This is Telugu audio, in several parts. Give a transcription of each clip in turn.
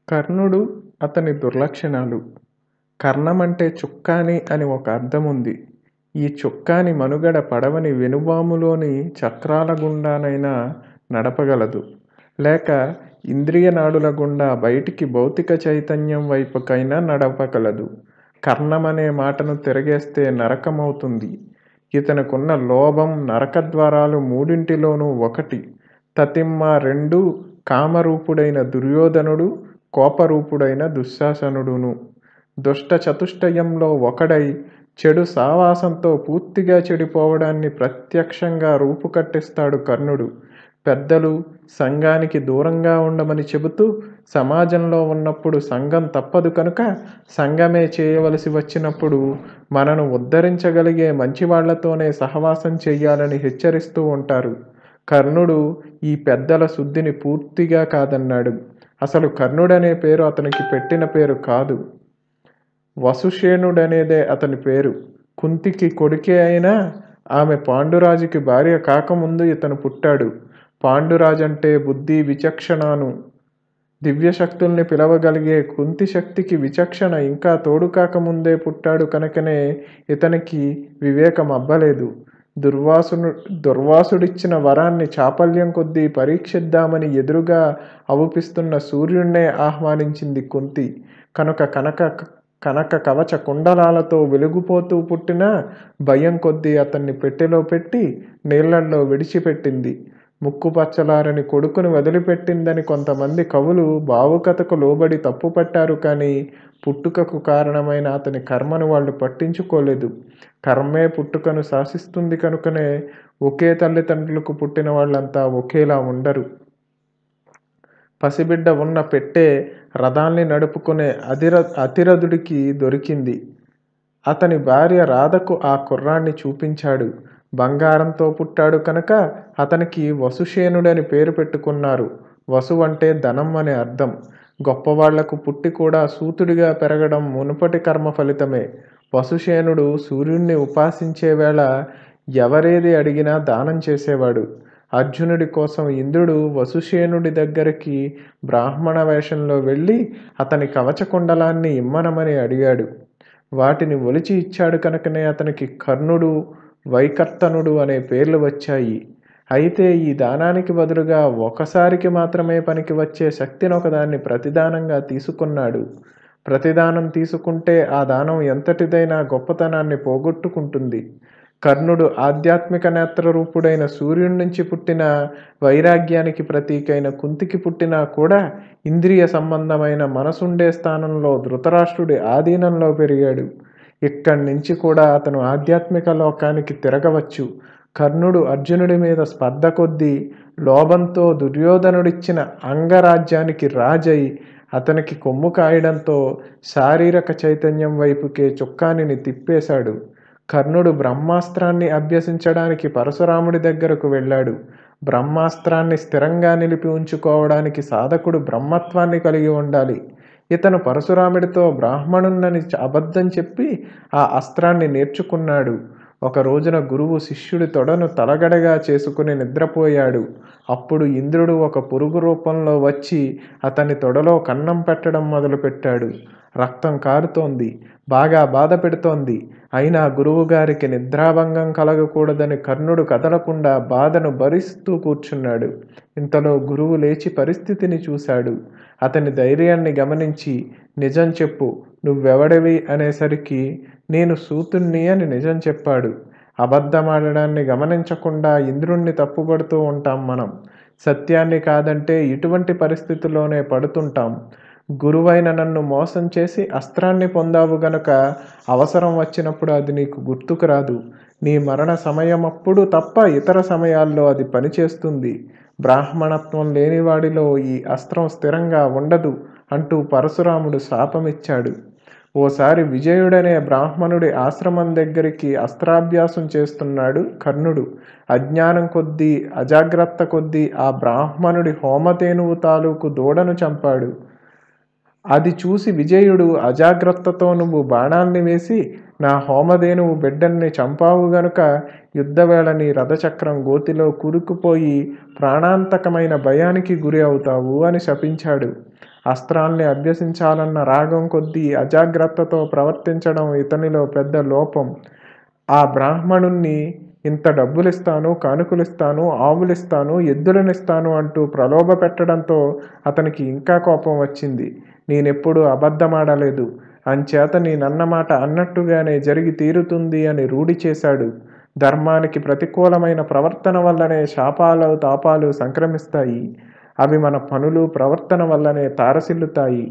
కర్ణుడు అతని దుర్లక్షణాలు కర్ణమంటే చుక్కాని అని ఒక అర్థముంది. ఈ చుక్కాని మనుగడ పడవని వెనుబాములోని చక్రాల గుండానైనా నడపగలదు. లేక ఇంద్రియనాడుల గుండా బయటికి భౌతిక చైతన్యం వైపుకైనా నడపగలదు. కర్ణమనే మాటను తిరగేస్తే నరకమవుతుంది. ఇతనికున్న లోభం నరకద్వారాలు మూడింటిలోనూ ఒకటి. తతిమ్మ రెండు కామరూపుడైన దుర్యోధనుడు, కోపరూపుడైన దుశ్శాసనుడును. దుష్ట చతుష్టయంలో ఒకడై చెడు సావాసంతో పూర్తిగా చెడిపోవడాన్ని ప్రత్యక్షంగా రూపుకట్టిస్తాడు కర్ణుడు. పెద్దలు సంఘానికి దూరంగా ఉండమని చెబుతూ సమాజంలో ఉన్నప్పుడు సంఘం తప్పదు కనుక సంఘమే చేయవలసి వచ్చినప్పుడు మనను ఉద్ధరించగలిగే మంచివాళ్ళతోనే సహవాసం చెయ్యాలని హెచ్చరిస్తూ ఉంటారు. కర్ణుడు ఈ పెద్దల శుద్ధిని పూర్తిగా కాదన్నాడు. అసలు కర్ణుడనే పేరు అతనికి పెట్టిన పేరు కాదు. వసుషేణుడనేదే అతని పేరు. కుంతికి కొడుకే అయినా ఆమె పాండురాజుకి భార్య కాకముందు ఇతను పుట్టాడు. పాండురాజంటే బుద్ధి విచక్షణాను. దివ్యశక్తుల్ని పిలవగలిగే కుంతి శక్తికి విచక్షణ ఇంకా తోడుకాకముందే పుట్టాడు కనుకనే ఇతనికి వివేకం అబ్బలేదు. దుర్వాసును దుర్వాసుడిచ్చిన వరాన్ని చాపల్యం కొద్దీ పరీక్షిద్దామని ఎదురుగా అవుపిస్తున్న సూర్యుణ్ణే ఆహ్వానించింది కుంతి. కనుక కనక కనక కవచ కుండలాలతో వెలిగిపోతూ పుట్టినా భయం కొద్దీ అతన్ని పెట్టెలో పెట్టి నీళ్ళల్లో విడిచిపెట్టింది. ముక్కుపచ్చలారని కొడుకుని వదిలిపెట్టిందని కొంతమంది కవులు భావుకతకు లోబడి తప్పుపట్టారు కానీ పుట్టుకకు కారణమైన అతని కర్మను వాళ్ళు పట్టించుకోలేదు. కర్మే పుట్టుకను శాసిస్తుంది కనుకనే ఒకే తల్లిదండ్రులకు పుట్టిన వాళ్ళంతా ఒకేలా ఉండరు. పసిబిడ్డ ఉన్న పెట్టె రథాల్ని నడుపుకునే అధిర అతిరథుడికి దొరికింది. అతని భార్య రాధకు ఆ కుర్రాడ్ని చూపించాడు. బంగారంతో పుట్టాడు కనుక అతనికి వసుషేణుడని పేరు పెట్టుకున్నారు. వసువంటే ధనం అని అర్థం. గొప్పవాళ్ళకు పుట్టి కూడా సూతుడిగా పెరగడం మునుపటి కర్మ ఫలితమే. వసుషేణుడు సూర్యుణ్ణి ఉపాసించే వేళ ఎవరేది అడిగినా దానం చేసేవాడు. అర్జునుడి కోసం ఇంద్రుడు వసుషేణుడి దగ్గరికి బ్రాహ్మణ వేషంలో వెళ్ళి అతని కవచకుండలాన్ని ఇమ్మనమని అడిగాడు. వాటిని ఒలిచి ఇచ్చాడు కనుకనే అతనికి కర్ణుడు, వైకర్తనుడు అనే పేర్లు వచ్చాయి. అయితే ఈ దానానికి బదులుగా ఒకసారికి మాత్రమే పనికి వచ్చే శక్తినొకదాన్ని ప్రతిదానంగా తీసుకున్నాడు. ప్రతిదానం తీసుకుంటే ఆ దానం ఎంతటిదైనా గొప్పతనాన్ని పోగొట్టుకుంటుంది. కర్ణుడు ఆధ్యాత్మిక నేత్రరూపుడైన సూర్యుణ్ణించి పుట్టినా వైరాగ్యానికి ప్రతీకైన కుంతికి పుట్టినా కూడా ఇంద్రియ సంబంధమైన మనసుండే స్థానంలో ధృతరాష్ట్రుడి ఆధీనంలో పెరిగాడు. ఇక్కడ్నించి కూడా అతను ఆధ్యాత్మిక లోకానికి తిరగవచ్చు. కర్ణుడు అర్జునుడి మీద స్పర్ధ కొద్దీ లోభంతో దుర్యోధనుడిచ్చిన అంగరాజ్యానికి రాజై అతనికి కొమ్ము కాయడంతో శారీరక చైతన్యం వైపుకే చుక్కానిని తిప్పేశాడు. కర్ణుడు బ్రహ్మాస్త్రాన్ని అభ్యసించడానికి పరశురాముడి దగ్గరకు వెళ్ళాడు. బ్రహ్మాస్త్రాన్ని స్థిరంగా నిలిపి ఉంచుకోవడానికి సాధకుడు బ్రహ్మత్వాన్ని కలిగి ఉండాలి. ఇతను పరశురాముడితో బ్రాహ్మణుణ్ణని అబద్ధం చెప్పి ఆ అస్త్రాన్ని నేర్చుకున్నాడు. ఒక రోజున గురువు శిష్యుడి తొడను తలగడగా చేసుకుని నిద్రపోయాడు. అప్పుడు ఇంద్రుడు ఒక పురుగు రూపంలో వచ్చి అతని తొడలో కన్నం పెట్టడం మొదలుపెట్టాడు. రక్తం కారుతోంది. బాగా బాధపెడుతోంది. అయినా గురువుగారికి నిద్రాభంగం కలగకూడదని కర్ణుడు కదలకుండా బాధను భరిస్తూ కూర్చున్నాడు. ఇంతలో గురువు లేచి పరిస్థితిని చూశాడు. అతని ధైర్యాన్ని గమనించి నిజం చెప్పు నువ్వెవడివి అనేసరికి నేను సూతుణ్ణి అని నిజం చెప్పాడు. అబద్ధమాడడాన్ని గమనించకుండా ఇంద్రుణ్ణి తప్పుపడుతూ ఉంటాం మనం. సత్యాన్ని కాదంటే ఇటువంటి పరిస్థితిలోనే పడుతుంటాం. గురువైన నన్ను మోసం చేసి అస్త్రాన్ని పొందావు గనుక అవసరం వచ్చినప్పుడు అది నీకు గుర్తుకు రాదు. నీ మరణ సమయమప్పుడు తప్ప ఇతర సమయాల్లో అది పనిచేస్తుంది. బ్రాహ్మణత్వం లేనివాడిలో ఈ అస్త్రం స్థిరంగా ఉండదు అంటూ పరశురాముడు శాపమిచ్చాడు. ఓసారి విజయుడనే బ్రాహ్మణుడి ఆశ్రమం దగ్గరికి అస్త్రాభ్యాసం చేస్తున్నాడు కర్ణుడు. అజ్ఞానం కొద్దీ, అజాగ్రత్త కొద్దీ ఆ బ్రాహ్మణుడి హోమధేనువు తాలూకు దూడను చంపాడు. అది చూసి విజయుడు అజాగ్రత్తతో నువ్వు బాణాల్ని వేసి నా హోమధేనువు బిడ్డల్ని చంపావు గనుక యుద్ధవేళ నీ రథచక్రం గోతిలో కూరుకుపోయి ప్రాణాంతకమైన భయానికి గురి అవుతావు అని శపించాడు. అస్త్రాల్ని అభ్యసించాలన్న రాగం కొద్దీ అజాగ్రత్తతో ప్రవర్తించడం ఇతనిలో పెద్ద లోపం ఆ బ్రాహ్మణుణ్ణి ఇంత డబ్బులిస్తాను కానుకలిస్తాను ఆవులిస్తాను ఎద్దులనిస్తాను అంటూ ప్రలోభ పెట్టడంతో అతనికి ఇంకా కోపం వచ్చింది నేనెప్పుడు అబద్ధమాడలేదు అంచేత నేనన్నమాట అన్నట్టుగానే జరిగి తీరుతుంది అని రూఢి చేశాడు ధర్మానికి ప్రతికూలమైన ప్రవర్తన వల్లనే శాపాలు తాపాలు సంక్రమిస్తాయి అవి మన పనులు ప్రవర్తన వల్లనే తారసిల్లుతాయి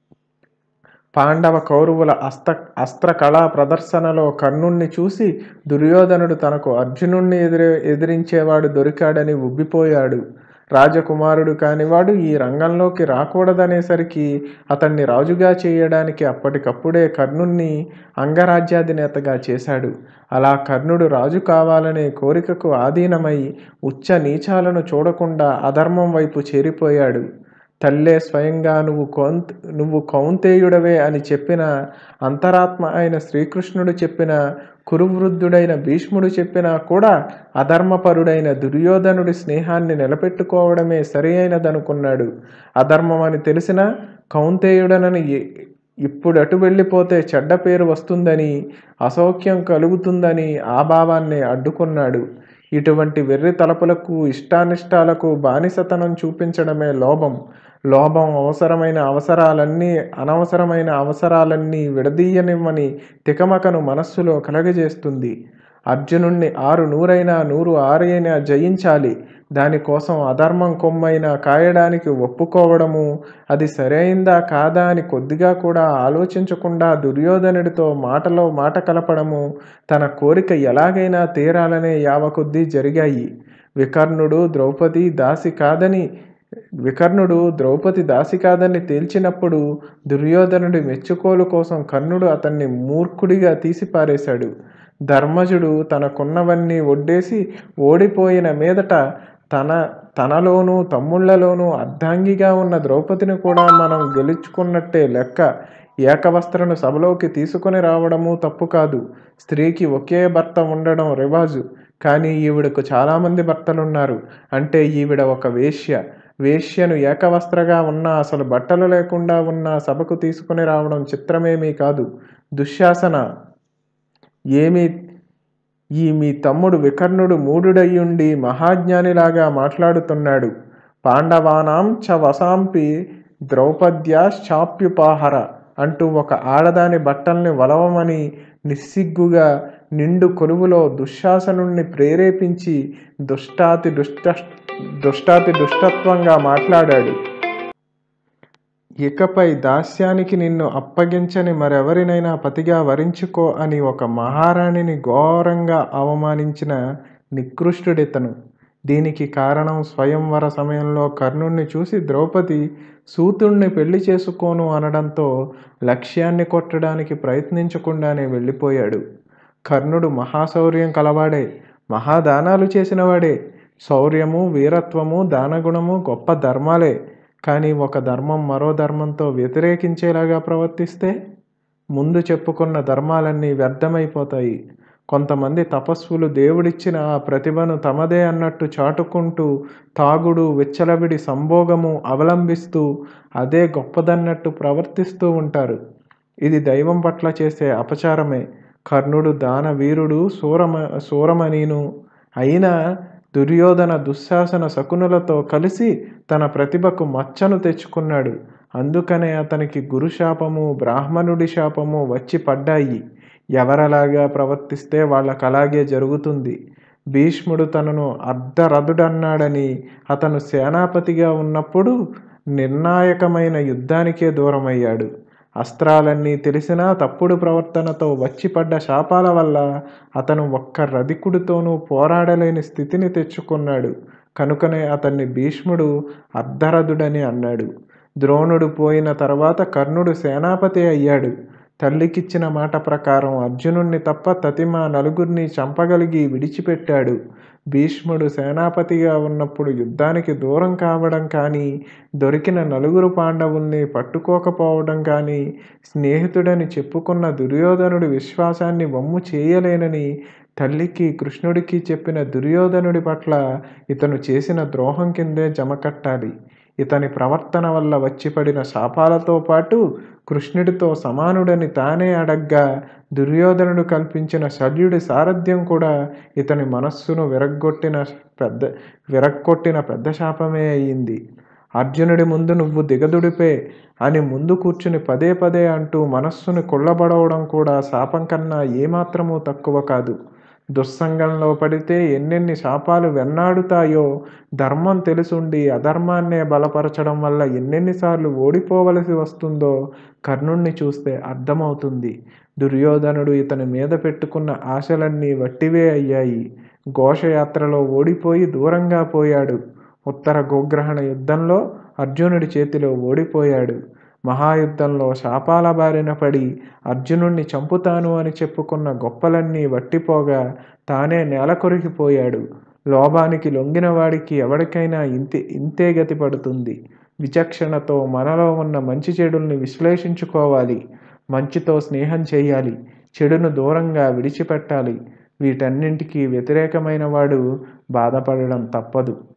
పాండవ కౌరవుల అస్త అస్త్ర కళా ప్రదర్శనలో కర్ణుణ్ణి చూసి దుర్యోధనుడు తనకు అర్జునుణ్ణి ఎదిరి ఎదిరించేవాడు దొరికాడని ఉబ్బిపోయాడు రాజకుమారుడు కానివాడు ఈ రంగంలోకి రాకూడదనేసరికి అతన్ని రాజుగా చేయడానికి అప్పటికప్పుడే కర్ణుణ్ణి అంగరాజ్యాధినేతగా చేశాడు అలా కర్ణుడు రాజు కావాలనే కోరికకు ఆధీనమై ఉచ్చ నీచాలను చూడకుండా అధర్మం వైపు చేరిపోయాడు తల్లే స్వయంగా నువ్వు కౌంత్ నువ్వు కౌంతేయుడవే అని చెప్పిన అంతరాత్మ అయిన శ్రీకృష్ణుడు చెప్పిన కురువృద్ధుడైన భీష్ముడు చెప్పినా కూడా అధర్మపరుడైన దుర్యోధనుడి స్నేహాన్ని నిలబెట్టుకోవడమే సరి అయినదనుకున్నాడు అధర్మం అని తెలిసినా కౌంతేయుడనని ఎ- ఇప్పుడు అటు వెళ్ళిపోతే చెడ్డ పేరు వస్తుందని అసౌఖ్యం కలుగుతుందని ఆ భావాన్ని అడ్డుకున్నాడు ఇటువంటి వెర్రి తలపులకు ఇష్టానిష్టాలకు బానిసతనం చూపించడమే లోభం లోభం అవసరమైన అవసరాలన్నీ అనవసరమైన అవసరాలన్నీ విడదీయనివ్వని తికమకను మనస్సులో కలగజేస్తుంది అర్జునుణ్ణి ఆరు నూరైనా నూరు ఆరైనా జయించాలి దానికోసం అధర్మం కొమ్మైనా కాయడానికి ఒప్పుకోవడము అది సరైందా కాదా అని కొద్దిగా కూడా ఆలోచించకుండా దుర్యోధనుడితో మాటలో మాట కలపడము తన కోరిక ఎలాగైనా తీరాలనే యావ కొద్దీ జరిగాయి వికర్ణుడు ద్రౌపది దాసి కాదని వికర్ణుడు ద్రౌపది దాసి కాదని తేల్చినప్పుడు దుర్యోధనుడి మెచ్చుకోలు కోసం కర్ణుడు అతన్ని మూర్ఖుడిగా తీసిపారేశాడు ధర్మజుడు తనకున్నవన్నీ ఒడ్డేసి ఓడిపోయిన మీదట తన తనలోనూ తమ్ముళ్లలోనూ అర్ధాంగిగా ఉన్న ద్రౌపదిని కూడా మనం గెలుచుకున్నట్టే లెక్క ఏకవస్త్రను సభలోకి తీసుకొని రావడము తప్పు కాదు స్త్రీకి ఒకే భర్త ఉండడం రివాజు కానీ ఈవిడకు చాలామంది భర్తలున్నారు అంటే ఈవిడ ఒక వేశ్య వేశ్యను ఏకవస్త్రగా ఉన్న అసలు బట్టలు లేకుండా ఉన్న సభకు తీసుకుని రావడం చిత్రమేమీ కాదు దుశ్శాసన ఏమి ఈ మీ తమ్ముడు వికర్ణుడు మూఢుడయ్యుండి మహాజ్ఞానిలాగా మాట్లాడుతున్నాడు పాండవానాం చ వసాంపి ద్రౌపద్యాశ్చాప్యుపాహర అంటూ ఒక ఆడదాని బట్టల్ని వలవమని నిస్సిగ్గుగా నిండు కొలువులో దుశ్శాసనుణ్ణి ప్రేరేపించి దుష్టాతి దుష్ట దుష్టాతి దుష్టత్వంగా మాట్లాడాడు ఇకపై దాస్యానికి నిన్ను అప్పగించని మరెవరినైనా పతిగా వరించుకో అని ఒక మహారాణిని ఘోరంగా అవమానించిన నికృష్టుడితను దీనికి కారణం స్వయంవర సమయంలో కర్ణుణ్ణి చూసి ద్రౌపది సూతుణ్ణి పెళ్లి చేసుకోను అనడంతో లక్ష్యాన్ని కొట్టడానికి ప్రయత్నించకుండానే వెళ్ళిపోయాడు కర్ణుడు మహాశౌర్యం కలవాడే మహాదానాలు చేసినవాడే శౌర్యము వీరత్వము దానగుణము గొప్ప ధర్మాలే కానీ ఒక ధర్మం మరో ధర్మంతో వ్యతిరేకించేలాగా ప్రవర్తిస్తే ముందు చెప్పుకున్న ధర్మాలన్నీ వ్యర్థమైపోతాయి కొంతమంది తపస్సులు దేవుడిచ్చిన ఆ ప్రతిభను తమదే అన్నట్టు చాటుకుంటూ తాగుడు విచ్చలవిడి సంభోగము అవలంబిస్తూ అదే గొప్పదన్నట్టు ప్రవర్తిస్తూ ఉంటారు ఇది దైవం పట్ల చేసే అపచారమే కర్ణుడు దాన వీరుడు సూరమ సూరమణిను అయినా దుర్యోధన దుశ్శాసన శకునులతో కలిసి తన ప్రతిభకు మచ్చను తెచ్చుకున్నాడు అందుకనే అతనికి గురుశాపము బ్రాహ్మణుడి శాపము వచ్చి పడ్డాయి ఎవరలాగా ప్రవర్తిస్తే వాళ్ళకు అలాగే జరుగుతుంది భీష్ముడు తనను అర్ధరథుడన్నాడని అతను సేనాపతిగా ఉన్నప్పుడు నిర్ణాయకమైన యుద్ధానికే దూరమయ్యాడు అస్త్రాలన్నీ తెలిసినా తప్పుడు ప్రవర్తనతో వచ్చిపడ్డ శాపాల వల్ల అతను ఒక్క రధికుడితోనూ పోరాడలేని స్థితిని తెచ్చుకున్నాడు కనుకనే అతన్ని భీష్ముడు అర్ధరథుడని అన్నాడు ద్రోణుడు పోయిన తర్వాత కర్ణుడు సేనాపతి అయ్యాడు తల్లికిచ్చిన మాట ప్రకారం అర్జునుణ్ణి తప్ప తతిమ నలుగురిని చంపగలిగి విడిచిపెట్టాడు భీష్ముడు సేనాపతిగా ఉన్నప్పుడు యుద్ధానికి దూరం కావడం కానీ దొరికిన నలుగురు పాండవుల్ని పట్టుకోకపోవడం కానీ స్నేహితుడని చెప్పుకున్న దుర్యోధనుడి విశ్వాసాన్ని వమ్ము చేయలేనని తల్లికి కృష్ణుడికి చెప్పిన దుర్యోధనుడి పట్ల ఇతను చేసిన ద్రోహం కిందే జమ కట్టాలి ఇతని ప్రవర్తన వల్ల వచ్చిపడిన శాపాలతో పాటు కృష్ణుడితో సమానుడని తానే అడగ్గా దుర్యోధనుడు కల్పించిన శల్యుడి సారథ్యం కూడా ఇతని మనస్సును విరగ్గొట్టిన పెద్ద విరగ్గొట్టిన పెద్ద శాపమే అయింది అర్జునుడి ముందు నువ్వు దిగదుడిపే అని ముందు కూర్చుని పదే పదే అంటూ మనస్సును కొల్లబడవడం కూడా శాపం కన్నా ఏమాత్రమూ తక్కువ కాదు దుస్సంగంలో పడితే ఎన్నెన్ని శాపాలు వెన్నాడుతాయో ధర్మం తెలుసుండి అధర్మాన్నే బలపరచడం వల్ల ఎన్నెన్నిసార్లు ఓడిపోవలసి వస్తుందో కర్ణుణ్ణి చూస్తే అర్థమవుతుంది దుర్యోధనుడు ఇతని మీద పెట్టుకున్న ఆశలన్నీ వట్టివే అయ్యాయి ఘోషయాత్రలో ఓడిపోయి దూరంగా పోయాడు ఉత్తర గోగ్రహణ యుద్ధంలో అర్జునుడి చేతిలో ఓడిపోయాడు మహాయుద్ధంలో శాపాల బారిన పడి అర్జునుణ్ణి చంపుతాను అని చెప్పుకున్న గొప్పలన్నీ వట్టిపోగా తానే నేల కొరికిపోయాడు లోభానికి లొంగిన వాడికి ఎవరికైనా ఇంతే ఇంతే గతి పడుతుంది విచక్షణతో మనలో ఉన్న మంచి చెడుల్ని విశ్లేషించుకోవాలి మంచితో స్నేహం చేయాలి చెడును దూరంగా విడిచిపెట్టాలి వీటన్నింటికీ వ్యతిరేకమైన వాడు బాధపడడం తప్పదు